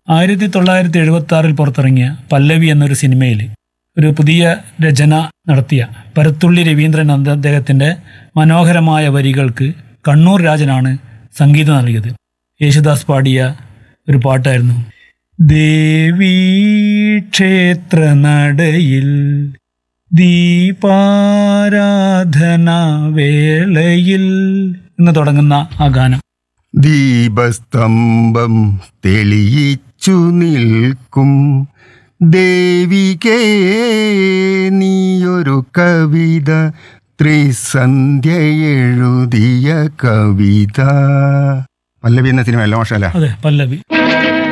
ആയിരത്തി തൊള്ളായിരത്തി എഴുപത്തി ആറിൽ പുറത്തിറങ്ങിയ പല്ലവി എന്നൊരു സിനിമയിൽ ഒരു പുതിയ രചന നടത്തിയ പരത്തുള്ളി രവീന്ദ്രൻ എന്ന അദ്ദേഹത്തിൻ്റെ മനോഹരമായ വരികൾക്ക് കണ്ണൂർ രാജനാണ് സംഗീതം നൽകിയത് യേശുദാസ് പാടിയ ഒരു പാട്ടായിരുന്നു ദേവീ ക്ഷേത്ര നടയിൽ ദീപാരാധന വേളയിൽ എന്ന് തുടങ്ങുന്ന ആ ഗാനം ദീപസ്തംഭം തെളിയിച്ചു നിൽക്കും ദേവികേ നീയൊരു കവിത ത്രിസന്ധ്യ എഴുതിയ കവിത പല്ലവി എന്ന സിനിമ അല്ല മോശമല്ല അതെ പല്ലവി